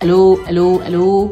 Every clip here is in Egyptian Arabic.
الو الو الو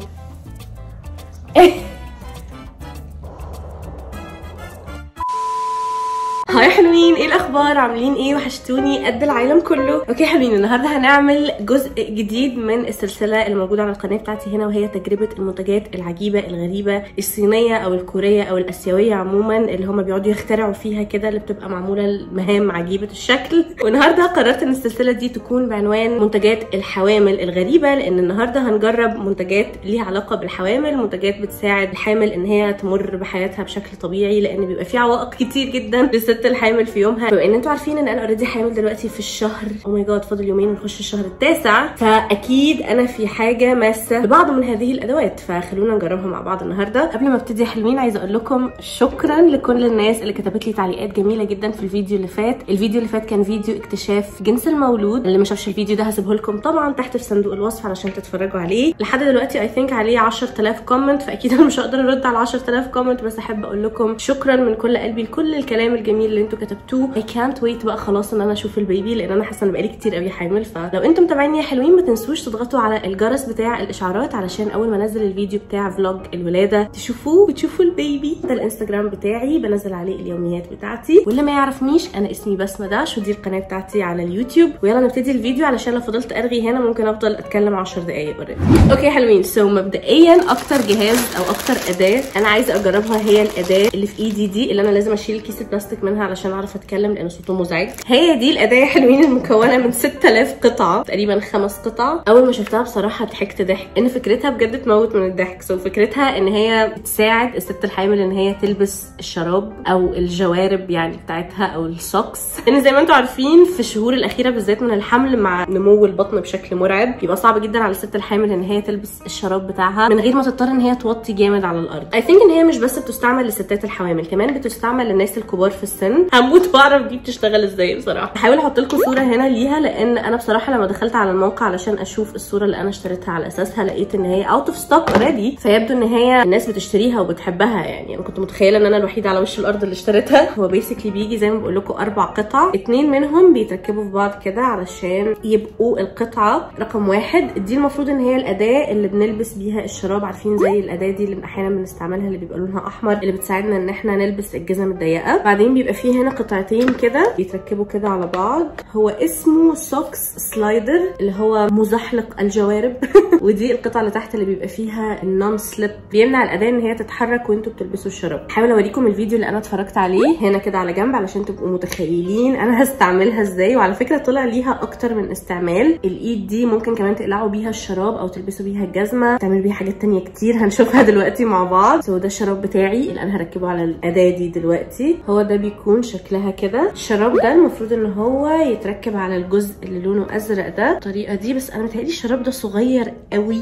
هاي حلوين ايه الاخبار عاملين ايه وحشتوني قد العالم كله اوكي حلوين النهارده هنعمل جزء جديد من السلسله الموجوده على القناه بتاعتي هنا وهي تجربه المنتجات العجيبه الغريبه الصينيه او الكوريه او الاسيويه عموما اللي هم بيقعدوا يخترعوا فيها كده اللي بتبقى معموله لمهام عجيبه الشكل والنهارده قررت ان السلسله دي تكون بعنوان منتجات الحوامل الغريبه لان النهارده هنجرب منتجات ليها علاقه بالحوامل منتجات بتساعد الحامل ان هي تمر بحياتها بشكل طبيعي لان بيبقى في عوائق كتير جدا للست الحامل في يومها بما ان انتوا عارفين ان انا اوريدي حامل دلوقتي في الشهر او ماي جاد فاضل يومين ونخش الشهر التاسع فاكيد انا في حاجه ماسه ببعض من هذه الادوات فخلونا نجربها مع بعض النهارده قبل ما ابتدي يا حلوين عايزه اقول لكم شكرا لكل الناس اللي كتبت لي تعليقات جميله جدا في الفيديو اللي فات الفيديو اللي فات كان فيديو اكتشاف جنس المولود اللي ما شافش الفيديو ده هسيبه لكم طبعا تحت في صندوق الوصف علشان تتفرجوا عليه لحد دلوقتي اي ثينك عليه 10000 كومنت فاكيد انا مش هقدر ارد على 10000 كومنت بس احب اقول لكم شكرا من كل قلبي لكل الكلام الجميل اللي انتوا كتبتوه اي كانت ويت بقى خلاص ان انا اشوف البيبي لان انا حاسه ان بقالي كتير قوي حامل فلو انتم متابعيني يا حلوين ما تنسوش تضغطوا على الجرس بتاع الاشعارات علشان اول ما انزل الفيديو بتاع فلوج الولاده تشوفوه وتشوفوا البيبي ده الانستجرام بتاعي بنزل عليه اليوميات بتاعتي واللي ما يعرفنيش انا اسمي بسمه داش ودي القناه بتاعتي على اليوتيوب ويلا نبتدي الفيديو علشان لو فضلت ارغي هنا ممكن افضل اتكلم 10 دقايق اوريدي اوكي حلوين سو so, مبدئيا اكتر جهاز او اكتر اداه انا عايزه اجربها هي الاداه اللي في ايدي دي اللي انا لازم اشيل كيس البلاستيك منها علشان اعرف اتكلم لان صوته مزعج هي دي الاداه يا حلوين المكونه من 6000 قطعه تقريبا خمس قطع اول ما شفتها بصراحه ضحكت ضحك ان فكرتها بجد تموت من الضحك سو so, فكرتها ان هي بتساعد الست الحامل ان هي تلبس الشراب او الجوارب يعني بتاعتها او السوكس لان زي ما انتم عارفين في الشهور الاخيره بالذات من الحمل مع نمو البطن بشكل مرعب بيبقى صعب جدا على الست الحامل ان هي تلبس الشراب بتاعها من غير ما تضطر ان هي توطي جامد على الارض اي ثينك ان هي مش بس بتستعمل للستات الحوامل كمان بتستعمل للناس الكبار في السن هموت واعرف دي بتشتغل ازاي بصراحه هحاول احط لكم صوره هنا ليها لان انا بصراحه لما دخلت على الموقع علشان اشوف الصوره اللي انا اشتريتها على اساسها لقيت ان هي اوت اوف ستوك اوريدي فيبدو ان هي الناس بتشتريها وبتحبها يعني انا كنت متخيله ان انا الوحيده على وش الارض اللي اشتريتها هو بيسكلي بيجي زي ما بقول لكم اربع قطع اتنين منهم بيتركبوا في بعض كده علشان يبقوا القطعه رقم واحد دي المفروض ان هي الاداه اللي بنلبس بيها الشراب عارفين زي الاداه دي اللي احيانا بنستعملها اللي بيبقى لونها احمر اللي بتساعدنا ان احنا نلبس الجزم الضيقه بعدين بيبقى فيه هنا قطعتين كده بيتركبوا كده على بعض هو اسمه سوكس سلايدر اللي هو مزحلق الجوارب ودي القطعه اللي تحت اللي بيبقى فيها النون سليب بيمنع الاداه ان هي تتحرك وانتوا بتلبسوا الشراب هحاول اوريكم الفيديو اللي انا اتفرجت عليه هنا كده على جنب علشان تبقوا متخيلين انا هستعملها ازاي وعلى فكره طلع ليها اكتر من استعمال الايد دي ممكن كمان تقلعوا بيها الشراب او تلبسوا بيها الجزمه تعملوا بيها حاجات تانية كتير هنشوفها دلوقتي مع بعض سو ده الشراب بتاعي اللي انا هركبه على الاداه دي دلوقتي هو ده بيكون شكلها كده الشراب ده المفروض ان هو يتركب على الجزء اللي لونه ازرق ده الطريقه دي بس انا متهيألي الشراب ده صغير قوي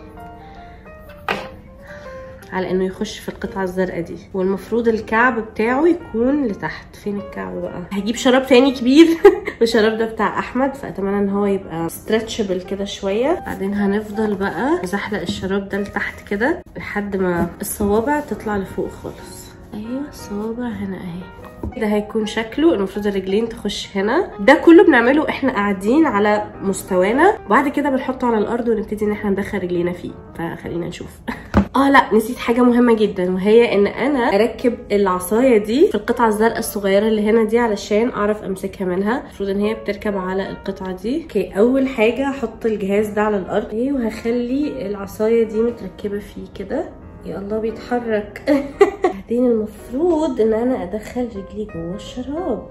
على انه يخش في القطعه الزرقاء دي والمفروض الكعب بتاعه يكون لتحت فين الكعب بقى هجيب شراب تاني كبير والشراب ده بتاع احمد فاتمنى ان هو يبقى ستريتشبل كده شويه بعدين هنفضل بقى نزحلق الشراب ده لتحت كده لحد ما الصوابع تطلع لفوق خالص ايوه الصوابع هنا اهي ده هيكون شكله المفروض الرجلين تخش هنا ده كله بنعمله احنا قاعدين على مستوانا وبعد كده بنحطه على الارض ونبتدي ان احنا ندخل رجلينا فيه فخلينا نشوف اه لا نسيت حاجه مهمه جدا وهي ان انا اركب العصايه دي في القطعه الزرقاء الصغيره اللي هنا دي علشان اعرف امسكها منها المفروض ان هي بتركب على القطعه دي اوكي اول حاجه هحط الجهاز ده على الارض ايه وهخلي العصايه دي متركبه فيه كده يا الله بيتحرك بعدين المفروض ان انا ادخل رجلي جوه الشراب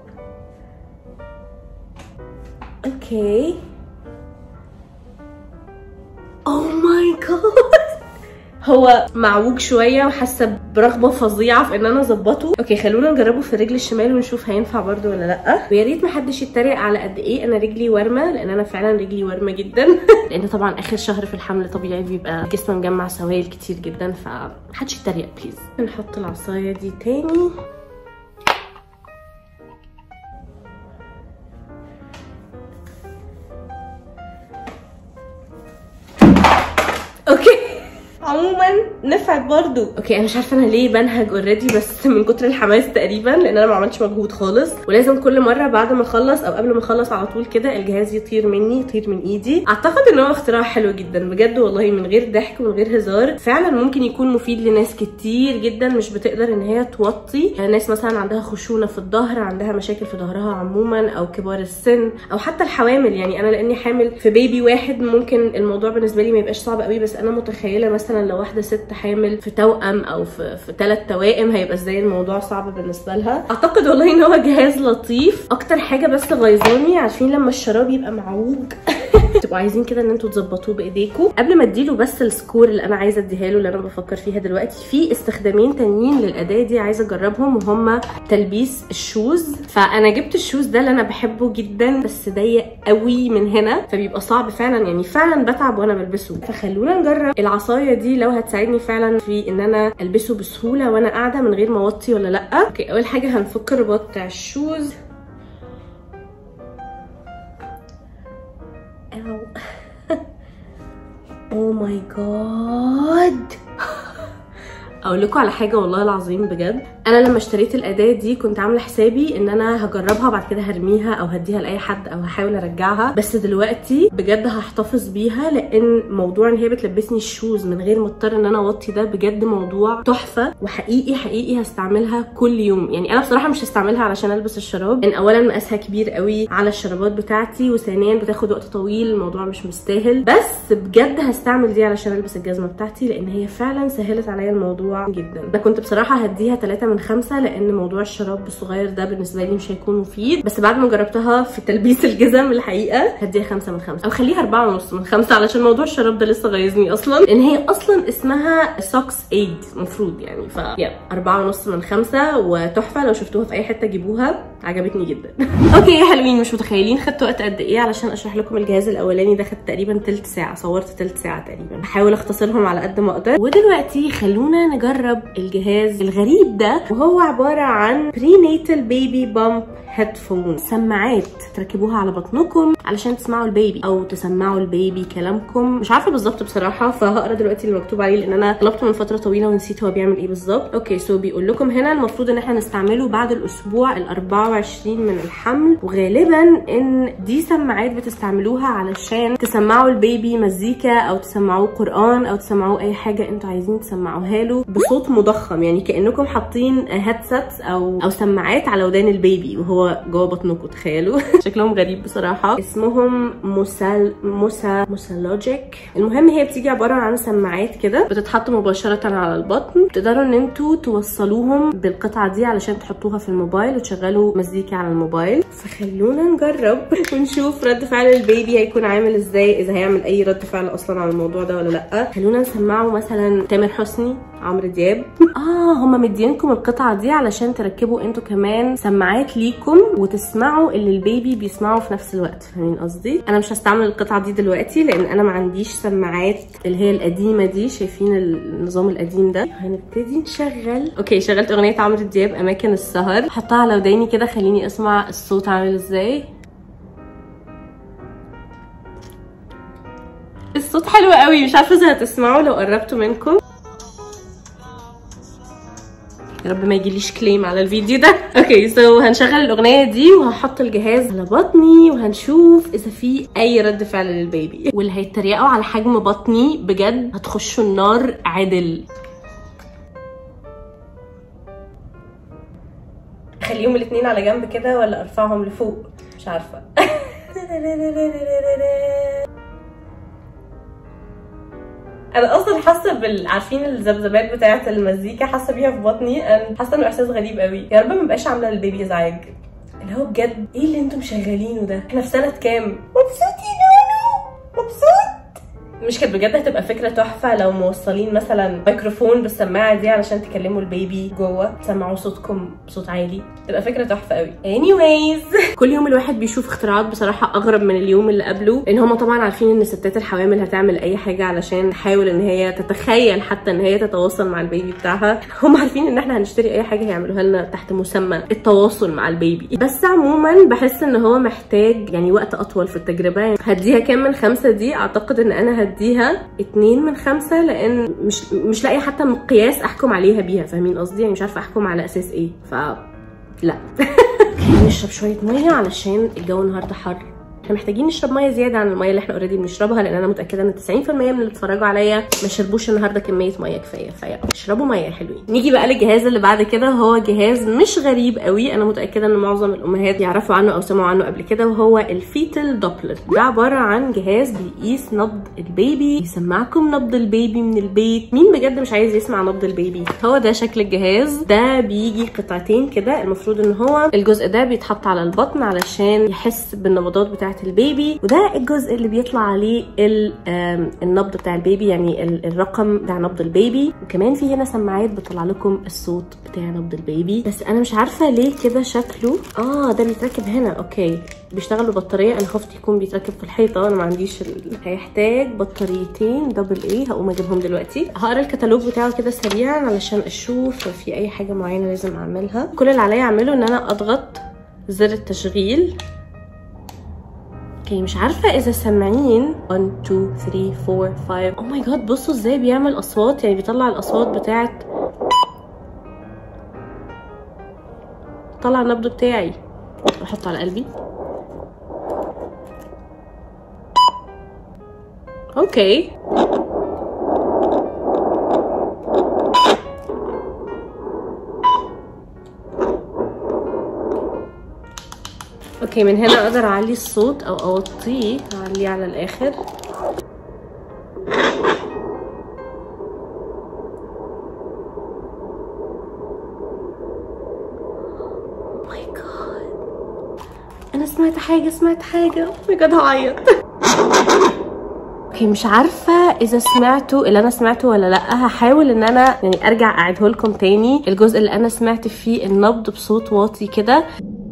اوكي اوه ماي جاد هو معوج شويه وحاسه برغبه فظيعه في ان انا اظبطه اوكي خلونا نجربه في الرجل الشمال ونشوف هينفع برده ولا لا ويا ريت محدش يتريق على قد ايه انا رجلي ورمه لان انا فعلا رجلي ورمه جدا لان طبعا اخر شهر في الحمل طبيعي بيبقى جسمي مجمع سوائل كتير جدا فمحدش يتريق بليز نحط العصايه دي تاني اوكي عموما نفعت برضو اوكي انا مش عارفه انا ليه بنهج اوريدي بس من كتر الحماس تقريبا لان انا ما عملتش مجهود خالص ولازم كل مره بعد ما اخلص او قبل ما اخلص على طول كده الجهاز يطير مني يطير من ايدي اعتقد ان هو اختراع حلو جدا بجد والله من غير ضحك ومن غير هزار فعلا ممكن يكون مفيد لناس كتير جدا مش بتقدر ان هي توطي ناس مثلا عندها خشونه في الظهر عندها مشاكل في ظهرها عموما او كبار السن او حتى الحوامل يعني انا لاني حامل في بيبي واحد ممكن الموضوع بالنسبه لي ما يبقاش صعب قوي بس انا متخيله مثلا لو واحده ست حامل في توأم او في في ثلاث توائم هيبقى ازاي الموضوع صعب بالنسبه لها اعتقد والله ان هو جهاز لطيف اكتر حاجه بس غيظاني عارفين لما الشراب يبقى معوج تبقوا عايزين كده ان انتوا تظبطوه بايديكم قبل ما اديله بس السكور اللي انا عايزه اديها له اللي انا بفكر فيها دلوقتي في استخدامين تانيين للاداه دي عايزه اجربهم وهما تلبيس الشوز فانا جبت الشوز ده اللي انا بحبه جدا بس ضيق قوي من هنا فبيبقى صعب فعلا يعني فعلا بتعب وانا بلبسه فخلونا نجرب العصايه دي لو هتساعدني فعلا في ان انا البسه بسهوله وانا قاعده من غير ما اوطي ولا لا اوكي اول حاجه هنفك الرباط بتاع الشوز اوه اوه ماي جاد اقول لكم على حاجه والله العظيم بجد انا لما اشتريت الاداه دي كنت عامله حسابي ان انا هجربها بعد كده هرميها او هديها لاي حد او هحاول ارجعها بس دلوقتي بجد هحتفظ بيها لان موضوع ان هي بتلبسني الشوز من غير ما اضطر ان انا اوطي ده بجد موضوع تحفه وحقيقي حقيقي هستعملها كل يوم يعني انا بصراحه مش هستعملها علشان البس الشراب ان اولا مقاسها كبير قوي على الشرابات بتاعتي وثانيا بتاخد وقت طويل الموضوع مش مستاهل بس بجد هستعمل دي علشان البس الجزمه بتاعتي لان هي فعلا سهلت عليا الموضوع جدا انا كنت بصراحه هديها 3 من 5 لان موضوع الشراب الصغير ده بالنسبه لي مش هيكون مفيد بس بعد ما جربتها في تلبيس الجزم الحقيقه هديها 5 من 5 او خليها 4 ونص من 5 علشان موضوع الشراب ده لسه غيظني اصلا لان هي اصلا اسمها سوكس ايد المفروض يعني ف يا 4 ونص من 5 وتحفه لو شفتوها في اي حته جيبوها عجبتني جدا اوكي يا حلوين مش متخيلين خدت وقت قد ايه علشان اشرح لكم الجهاز الاولاني ده خد تقريبا تلت ساعه صورت تلت ساعه تقريبا هحاول اختصرهم على قد ما اقدر ودلوقتي خلونا نجرب الجهاز الغريب ده وهو عباره عن برينيتال بيبي بامب هيدفون سماعات تركبوها على بطنكم علشان تسمعوا البيبي او تسمعوا البيبي كلامكم مش عارفه بالظبط بصراحه فهقرا دلوقتي اللي مكتوب عليه لان انا طلبته من فتره طويله ونسيت هو بيعمل ايه بالظبط اوكي سو بيقول لكم هنا المفروض ان احنا نستعمله بعد الاسبوع ال 24 من الحمل وغالبا ان دي سماعات بتستعملوها علشان تسمعوا البيبي مزيكا او تسمعوه قران او تسمعوه اي حاجه انتوا عايزين تسمعوها له بصوت مضخم يعني كانكم حاطين هيدسيتس او او سماعات على ودان البيبي وهو جوه بطنكم تخيلوا شكلهم غريب بصراحه اسمهم موسال موسا موسالوجيك المهم هي بتيجي عباره عن سماعات كده بتتحط مباشره على البطن تقدروا ان انتوا توصلوهم بالقطعه دي علشان تحطوها في الموبايل وتشغلوا مزيكا على الموبايل فخلونا نجرب ونشوف رد فعل البيبي هيكون عامل ازاي اذا هيعمل اي رد فعل اصلا على الموضوع ده ولا لا خلونا نسمعه مثلا تامر حسني عمرو دياب اه هما مدينكم القطعه دي علشان تركبوا انتوا كمان سماعات ليكم وتسمعوا اللي البيبي بيسمعه في نفس الوقت فاهمين قصدي انا مش هستعمل القطعه دي دلوقتي لان انا ما عنديش سماعات اللي هي القديمه دي شايفين النظام القديم ده هنبتدي نشغل اوكي شغلت اغنيه عمرو دياب اماكن السهر حطها على وداني كده خليني اسمع الصوت عامل ازاي الصوت حلو قوي مش عارفه اذا هتسمعوا لو قربته منكم يا رب ما يجيليش كليم على الفيديو ده اوكي سو so, هنشغل الاغنيه دي وهحط الجهاز على بطني وهنشوف اذا في اي رد فعل للبيبي واللي هيتريقوا على حجم بطني بجد هتخشوا النار عدل اخليهم الاثنين على جنب كده ولا ارفعهم لفوق مش عارفه انا اصلا حاسه بال عارفين الذبذبات بتاعه المزيكا حاسه بيها في بطني انا حاسه انه احساس غريب قوي يا رب ما بقاش عامله للبيبي ازعاج اللي هو بجد ايه اللي انتم شغالينه ده احنا في سنه كام مبسوط يا نونو مبسوط مش كانت بجد هتبقى فكره تحفه لو موصلين مثلا ميكروفون بالسماعه دي علشان تكلموا البيبي جوه تسمعوا صوتكم بصوت عالي تبقى فكره تحفه قوي anyways كل يوم الواحد بيشوف اختراعات بصراحه اغرب من اليوم اللي قبله لان هم طبعا عارفين ان الستات الحوامل هتعمل اي حاجه علشان تحاول ان هي تتخيل حتى ان هي تتواصل مع البيبي بتاعها هم عارفين ان احنا هنشتري اي حاجه هيعملوها لنا تحت مسمى التواصل مع البيبي بس عموما بحس ان هو محتاج يعني وقت اطول في التجربه يعني هديها كام من خمسه دي اعتقد ان انا هديها اتنين من خمسة لان مش مش لاقيه حتى مقياس احكم عليها بيها فاهمين قصدي يعني مش عارفه احكم على اساس ايه ف لا نشرب شويه ميه علشان الجو النهارده حر احنا محتاجين نشرب ميه زياده عن الميه اللي احنا اوريدي بنشربها لان انا متاكده ان 90% من اللي بيتفرجوا عليا ما شربوش النهارده كميه ميه كفايه فيا اشربوا ميه حلوين نيجي بقى للجهاز اللي بعد كده هو جهاز مش غريب قوي انا متاكده ان معظم الامهات يعرفوا عنه او سمعوا عنه قبل كده وهو الفيتال دوبلر ده عباره عن جهاز بيقيس نبض البيبي يسمعكم نبض البيبي من البيت مين بجد مش عايز يسمع نبض البيبي هو ده شكل الجهاز ده بيجي قطعتين كده المفروض ان هو الجزء ده بيتحط على البطن علشان يحس بالنبضات بتاعه البيبي وده الجزء اللي بيطلع عليه النبض بتاع البيبي يعني الرقم بتاع نبض البيبي وكمان في هنا سماعات بتطلع لكم الصوت بتاع نبض البيبي بس انا مش عارفه ليه كده شكله اه ده بيتركب هنا اوكي بيشتغل ببطاريه انا خفت يكون بيتركب في الحيطه انا ما عنديش ال... هيحتاج بطاريتين دبل اي هقوم اجيبهم دلوقتي هقرا الكتالوج بتاعه كده سريعا علشان اشوف في اي حاجه معينه لازم اعملها كل اللي عليا اعمله ان انا اضغط زر التشغيل اوكي مش عارفه اذا سامعين 1 2 3 4 5 او ماي جاد بصوا ازاي بيعمل اصوات يعني بيطلع الاصوات بتاعت طلع النبض بتاعي احطه على قلبي اوكي اوكي من هنا اقدر اعلي الصوت او اوطيه اعليه على الاخر ماي جاد انا سمعت حاجه سمعت حاجه ماي جاد هعيط اوكي مش عارفه اذا سمعتوا اللي انا سمعته ولا لا هحاول ان انا يعني ارجع اعيده لكم تاني الجزء اللي انا سمعت فيه النبض بصوت واطي كده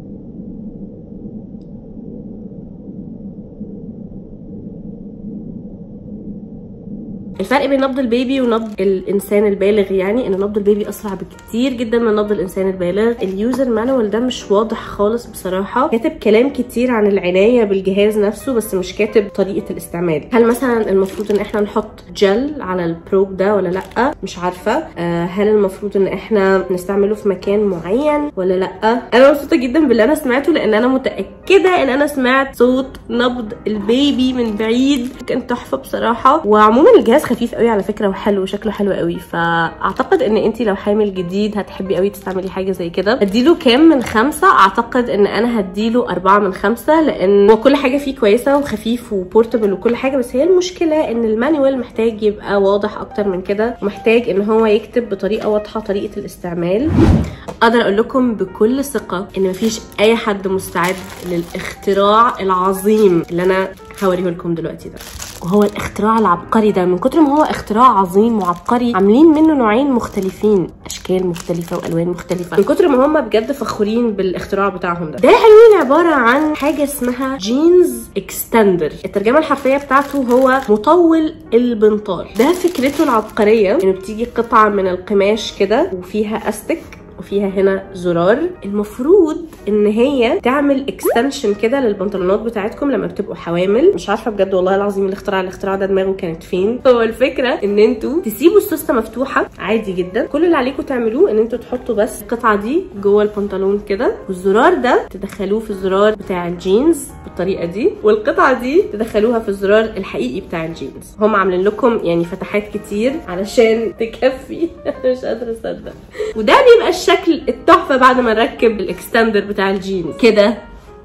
الفرق بين نبض البيبي ونبض الانسان البالغ يعني ان نبض البيبي اسرع بكتير جدا من نبض الانسان البالغ اليوزر مانوال ده مش واضح خالص بصراحه كاتب كلام كتير عن العنايه بالجهاز نفسه بس مش كاتب طريقه الاستعمال هل مثلا المفروض ان احنا نحط جل على البروب ده ولا لا مش عارفه آه هل المفروض ان احنا نستعمله في مكان معين ولا لا انا مبسوطه جدا باللي انا سمعته لان انا متاكده ان انا سمعت صوت نبض البيبي من بعيد كان تحفه بصراحه وعموما الجهاز خفيف قوي على فكره وحلو وشكله حلو قوي فاعتقد ان انت لو حامل جديد هتحبي قوي تستعملي حاجه زي كده هديله كام من خمسة اعتقد ان انا هديله أربعة من خمسة لان هو كل حاجه فيه كويسه وخفيف وبورتبل وكل حاجه بس هي المشكله ان المانيوال محتاج يبقى واضح اكتر من كده ومحتاج ان هو يكتب بطريقه واضحه طريقه الاستعمال اقدر اقول لكم بكل ثقه ان مفيش اي حد مستعد للاختراع العظيم اللي انا هوريه لكم دلوقتي ده وهو الاختراع العبقري ده من كتر ما هو اختراع عظيم وعبقري عاملين منه نوعين مختلفين اشكال مختلفه والوان مختلفه من كتر ما هم بجد فخورين بالاختراع بتاعهم ده ده يا حلوين عباره عن حاجه اسمها جينز اكستندر الترجمه الحرفيه بتاعته هو مطول البنطال ده فكرته العبقريه انه بتيجي قطعه من القماش كده وفيها استك وفيها هنا زرار المفروض ان هي تعمل اكستنشن كده للبنطلونات بتاعتكم لما بتبقوا حوامل مش عارفه بجد والله العظيم اللي اخترع الاختراع ده دماغه كانت فين هو الفكره ان انتوا تسيبوا السوسته مفتوحه عادي جدا كل اللي عليكم تعملوه ان انتوا تحطوا بس القطعه دي جوه البنطلون كده والزرار ده تدخلوه في الزرار بتاع الجينز بالطريقه دي والقطعه دي تدخلوها في الزرار الحقيقي بتاع الجينز هم عاملين لكم يعني فتحات كتير علشان تكفي مش قادره اصدق وده بيبقى الشكل التحفه بعد ما نركب الاكستندر بتاع الجينز كده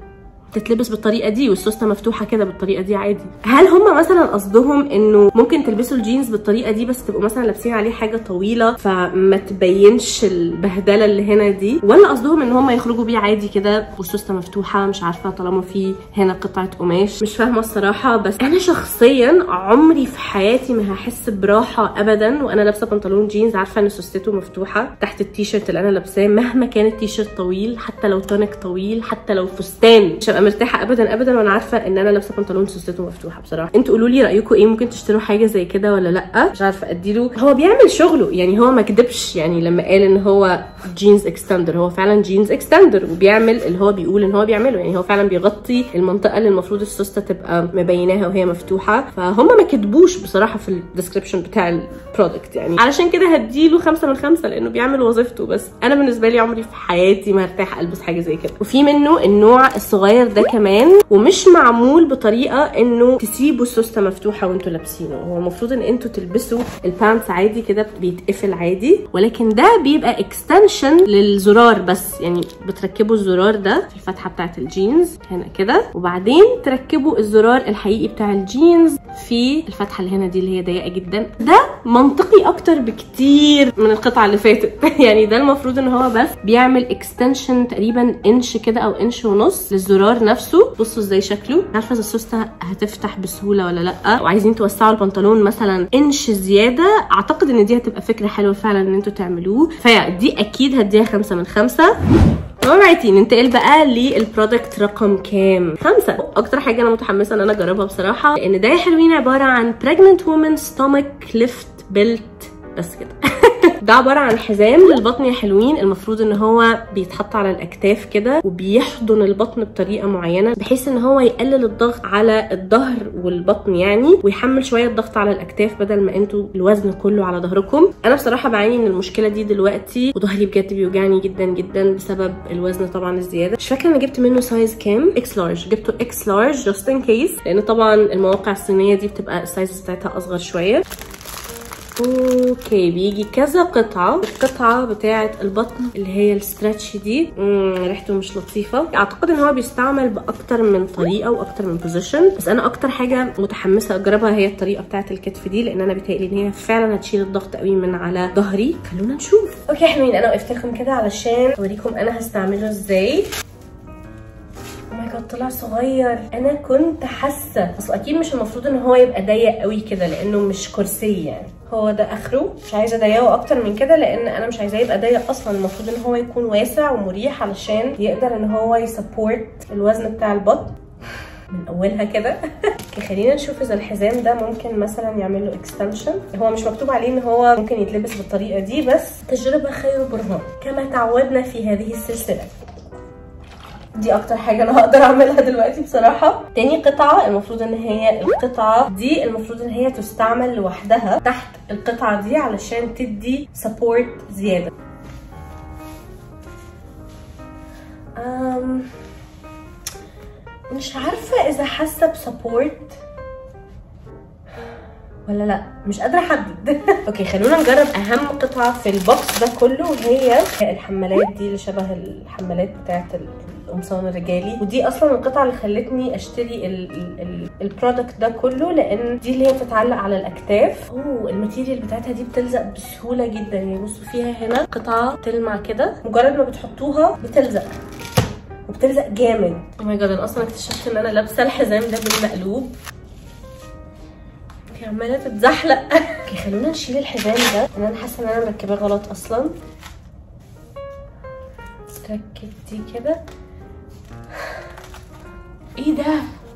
تتلبس بالطريقه دي والسوسته مفتوحه كده بالطريقه دي عادي هل هم مثلا قصدهم انه ممكن تلبسوا الجينز بالطريقه دي بس تبقوا مثلا لابسين عليه حاجه طويله فما تبينش البهدله اللي هنا دي ولا قصدهم ان هم يخرجوا بيه عادي كده والسوسته مفتوحه مش عارفه طالما في هنا قطعه قماش مش فاهمه الصراحه بس انا شخصيا عمري في حياتي ما هحس براحه ابدا وانا لابسه بنطلون جينز عارفه ان سوستته مفتوحه تحت التيشيرت اللي انا لابساه مهما كان التيشيرت طويل حتى لو تونيك طويل حتى لو فستان مش هبقى هبقى مرتاحه ابدا ابدا وانا عارفه ان انا لابسه بنطلون سوسته مفتوحه بصراحه انتوا قولوا لي رايكم ايه ممكن تشتروا حاجه زي كده ولا لا مش عارفه اديله هو بيعمل شغله يعني هو ما كدبش يعني لما قال ان هو جينز اكستندر هو فعلا جينز اكستندر وبيعمل اللي هو بيقول ان هو بيعمله يعني هو فعلا بيغطي المنطقه اللي المفروض السوسته تبقى مبيناها وهي مفتوحه فهم ما كدبوش بصراحه في الديسكربشن بتاع البرودكت يعني علشان كده هديله خمسة من خمسة لانه بيعمل وظيفته بس انا بالنسبه لي عمري في حياتي ما ارتاح البس حاجه زي كده وفي منه النوع الصغير ده كمان ومش معمول بطريقه انه تسيبوا السوسته مفتوحه وانتوا لابسينه هو المفروض ان انتوا تلبسوا البانتس عادي كده بيتقفل عادي ولكن ده بيبقى اكستنشن للزرار بس يعني بتركبوا الزرار ده في الفتحه بتاعه الجينز هنا كده وبعدين تركبوا الزرار الحقيقي بتاع الجينز في الفتحه اللي هنا دي اللي هي ضيقه جدا ده منطقي اكتر بكتير من القطعه اللي فاتت يعني ده المفروض ان هو بس بيعمل اكستنشن تقريبا انش كده او انش ونص للزرار نفسه بصوا ازاي شكله عارفه اذا السوسته هتفتح بسهوله ولا لا وعايزين توسعوا البنطلون مثلا انش زياده اعتقد ان دي هتبقى فكره حلوه فعلا ان انتوا تعملوه فدي اكيد هديها خمسة من خمسة alrighty ننتقل بقى للبرودكت رقم كام؟ خمسة أكتر حاجة أنا متحمسة إن أنا أجربها بصراحة لأن ده يا حلوين عبارة عن pregnant woman stomach lift belt بس كده ده عباره عن حزام للبطن يا حلوين المفروض ان هو بيتحط على الاكتاف كده وبيحضن البطن بطريقه معينه بحيث ان هو يقلل الضغط على الظهر والبطن يعني ويحمل شويه الضغط على الاكتاف بدل ما انتوا الوزن كله على ظهركم انا بصراحه بعاني من المشكله دي دلوقتي وظهري بجد بيوجعني جدا جدا بسبب الوزن طبعا الزياده مش فاكره انا جبت منه سايز كام اكس لارج جبته اكس لارج جاست ان كيس لان طبعا المواقع الصينيه دي بتبقى السايز بتاعتها اصغر شويه اوكي بيجي كذا قطعه القطعه بتاعه البطن اللي هي الستريتش دي ريحته مش لطيفه اعتقد ان هو بيستعمل باكتر من طريقه واكتر من بوزيشن بس انا اكتر حاجه متحمسه اجربها هي الطريقه بتاعه الكتف دي لان انا بيتهيألي ان هي فعلا هتشيل الضغط قوي من على ظهري خلونا نشوف اوكي يا حلوين انا وقفت لكم كده علشان اوريكم انا هستعمله ازاي طلع صغير انا كنت حاسه اصل اكيد مش المفروض ان هو يبقى ضيق قوي كده لانه مش كرسي يعني هو ده اخره مش عايزه اضيقه اكتر من كده لان انا مش عايزاه يبقى ضيق اصلا المفروض ان هو يكون واسع ومريح علشان يقدر ان هو يسبورت الوزن بتاع البطن من اولها كده خلينا نشوف اذا الحزام ده ممكن مثلا يعمل له اكستنشن هو مش مكتوب عليه ان هو ممكن يتلبس بالطريقه دي بس تجربه خير برهان كما تعودنا في هذه السلسله دي اكتر حاجه انا هقدر اعملها دلوقتي بصراحه تاني قطعه المفروض ان هي القطعه دي المفروض ان هي تستعمل لوحدها تحت القطعه دي علشان تدي سبورت زياده أم مش عارفه اذا حاسه بسبورت ولا لا مش قادره احدد اوكي خلونا نجرب اهم قطعه في البوكس ده كله وهي الحمالات دي اللي شبه الحمالات بتاعت القمصان الرجالي ودي اصلا القطعه اللي خلتني اشتري البرودكت ده كله لان دي اللي هي بتتعلق على الاكتاف اوه الماتيريال بتاعتها دي بتلزق بسهوله جدا يعني بصوا فيها هنا قطعه تلمع كده مجرد ما بتحطوها بتلزق وبتلزق جامد او ماي جاد انا اصلا اكتشفت ان انا لابسه الحزام ده بالمقلوب هي عماله تتزحلق اوكي خلينا نشيل الحزام ده لان انا حاسه ان انا مركباه غلط اصلا تركب دي كده ايه ده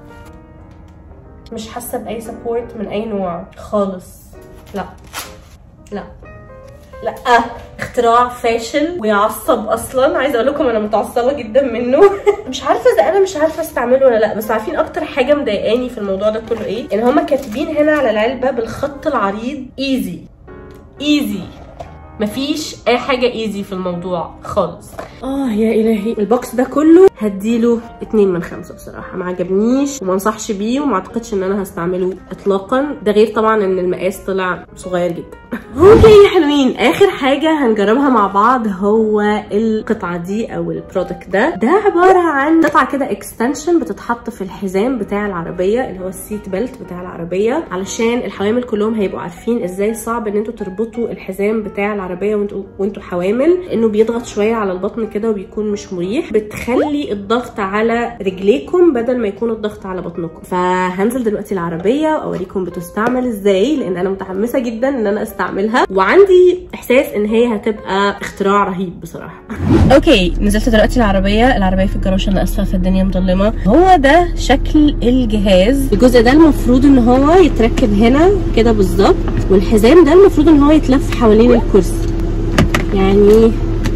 مش حاسه باي سبورت من اي نوع خالص لا لا لا اختراع فاشل ويعصب اصلا عايزه اقول لكم انا متعصبه جدا منه مش عارفه اذا انا مش عارفه استعمله ولا لا بس عارفين اكتر حاجه مضايقاني في الموضوع ده كله ايه ان هما كاتبين هنا على العلبه بالخط العريض ايزي ايزي مفيش اي حاجه ايزي في الموضوع خالص اه يا الهي البوكس ده كله هديله اتنين من خمسة بصراحة ما عجبنيش وما انصحش بيه وما اعتقدش ان انا هستعمله اطلاقا ده غير طبعا ان المقاس طلع صغير جدا اوكي يا حلوين اخر حاجة هنجربها مع بعض هو القطعة دي او البرودكت ده ده عبارة عن قطعة كده اكستنشن بتتحط في الحزام بتاع العربية اللي هو السيت بيلت بتاع العربية علشان الحوامل كلهم هيبقوا عارفين ازاي صعب ان انتوا تربطوا الحزام بتاع العربية العربيه وانتوا وانتوا حوامل انه بيضغط شويه على البطن كده وبيكون مش مريح بتخلي الضغط على رجليكم بدل ما يكون الضغط على بطنكم فهنزل دلوقتي العربيه واوريكم بتستعمل ازاي لان انا متحمسه جدا ان انا استعملها وعندي احساس ان هي هتبقى اختراع رهيب بصراحه اوكي نزلت دلوقتي العربيه العربيه في الجراج انا اسفه في الدنيا مظلمه هو ده شكل الجهاز الجزء ده المفروض ان هو يتركب هنا كده بالظبط والحزام ده المفروض ان هو يتلف حوالين الكرسي يعني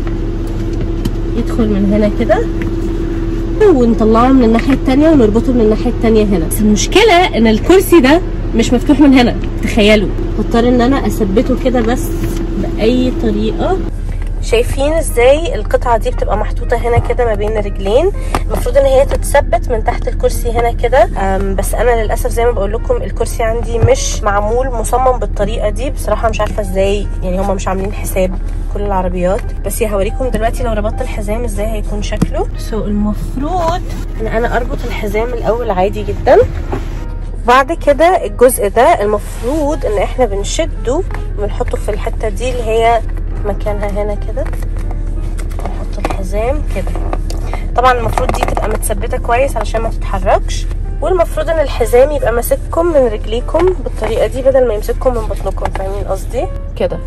يدخل من هنا كده ونطلعه من الناحيه التانية ونربطه من الناحيه التانية هنا بس المشكله ان الكرسي ده مش مفتوح من هنا تخيلوا هضطر ان انا اثبته كده بس باي طريقه شايفين ازاي القطعه دي بتبقى محطوطه هنا كده ما بين الرجلين المفروض ان هي تتثبت من تحت الكرسي هنا كده بس انا للاسف زي ما بقول لكم الكرسي عندي مش معمول مصمم بالطريقه دي بصراحه مش عارفه ازاي يعني هم مش عاملين حساب كل العربيات بس هوريكم دلوقتي لو ربطت الحزام ازاي هيكون شكله سو so, المفروض ان انا اربط الحزام الاول عادي جدا بعد كده الجزء ده المفروض ان احنا بنشده بنحطه في الحته دي اللي هي مكانها هنا كده نحط الحزام كده طبعا المفروض دي تبقى متثبته كويس علشان ما تتحركش والمفروض ان الحزام يبقى ماسككم من رجليكم بالطريقه دي بدل ما يمسككم من بطنكم فاهمين قصدي كده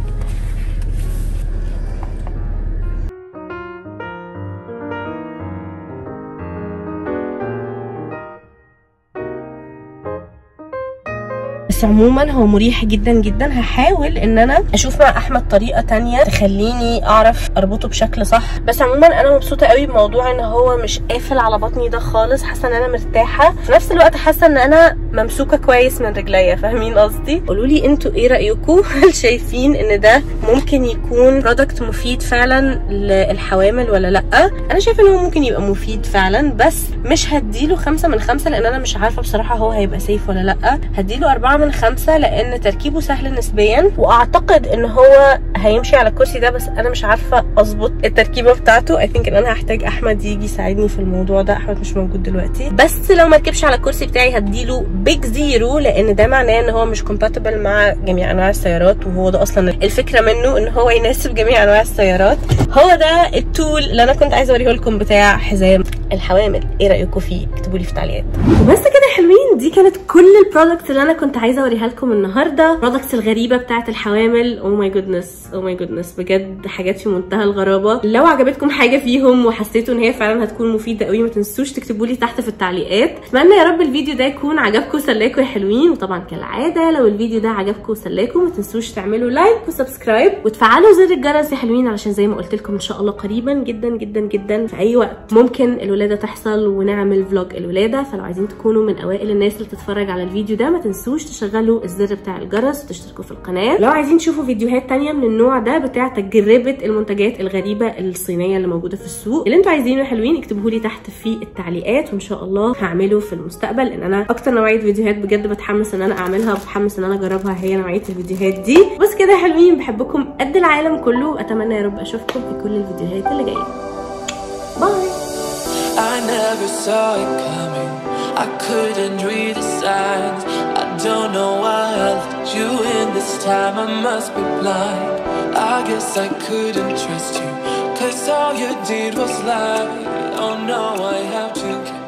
بس عموما هو مريح جدا جدا هحاول ان انا اشوف مع احمد طريقه تانية تخليني اعرف اربطه بشكل صح بس عموما انا مبسوطه قوي بموضوع ان هو مش قافل على بطني ده خالص حاسه ان انا مرتاحه في نفس الوقت حاسه ان انا ممسوكه كويس من رجليا فاهمين قصدي قولوا لي انتوا ايه رايكم هل شايفين ان ده ممكن يكون برودكت مفيد فعلا للحوامل ولا لا انا شايفه ان هو ممكن يبقى مفيد فعلا بس مش هديله خمسة من خمسة لان انا مش عارفه بصراحه هو هيبقى سيف ولا لا هديله أربعة من خمسة لان تركيبه سهل نسبيا واعتقد ان هو هيمشي على الكرسي ده بس انا مش عارفه اظبط التركيبه بتاعته اي ثينك ان انا هحتاج احمد يجي يساعدني في الموضوع ده احمد مش موجود دلوقتي بس لو ما ركبش على الكرسي بتاعي هديله بيج زيرو لان ده معناه ان هو مش كومباتبل مع جميع انواع السيارات وهو ده اصلا الفكره منه ان هو يناسب جميع انواع السيارات هو ده التول اللي انا كنت عايزه اوريه لكم بتاع حزام الحوامل ايه رايكم فيه اكتبوا لي في التعليقات وبس كده يا حلوين دي كانت كل البرودكتس اللي انا كنت عايزه اوريها لكم النهارده البرودكتس الغريبه بتاعه الحوامل او ماي جودنس او ماي جودنس بجد حاجات في منتهى الغرابه لو عجبتكم حاجه فيهم وحسيتوا ان هي فعلا هتكون مفيده قوي ما تنسوش تكتبوا لي تحت في التعليقات اتمنى يا رب الفيديو ده يكون عجبكم وسلاكم يا حلوين وطبعا كالعاده لو الفيديو ده عجبكم وسلاكم ما تنسوش تعملوا لايك وسبسكرايب وتفعلوا زر الجرس يا حلوين علشان زي ما قلت لكم ان شاء الله قريبا جدا جدا جدا في اي وقت ممكن الولاده تحصل ونعمل فلوج الولاده فلو عايزين تكونوا من اوائل الناس اللي تتفرج على الفيديو ده ما تنسوش تشغلوا الزر بتاع الجرس وتشتركوا في القناه لو عايزين تشوفوا فيديوهات تانية من النوع ده بتاع تجربه المنتجات الغريبه الصينيه اللي موجوده في السوق اللي انتوا عايزينه يا حلوين اكتبوه لي تحت في التعليقات وان شاء الله هعمله في المستقبل لان انا اكتر نوعيه فيديوهات بجد بتحمس ان انا اعملها وبتحمس ان انا اجربها هي نوعيه الفيديوهات دي بس كده يا حلوين بحبكم قد العالم كله واتمنى يا رب اشوفكم في كل الفيديوهات اللي جايه باي I never saw it coming. I couldn't read the signs. I don't know why I let you in this time. I must be blind. I guess I couldn't trust you. Cause all you did was lie. Oh no, I have to.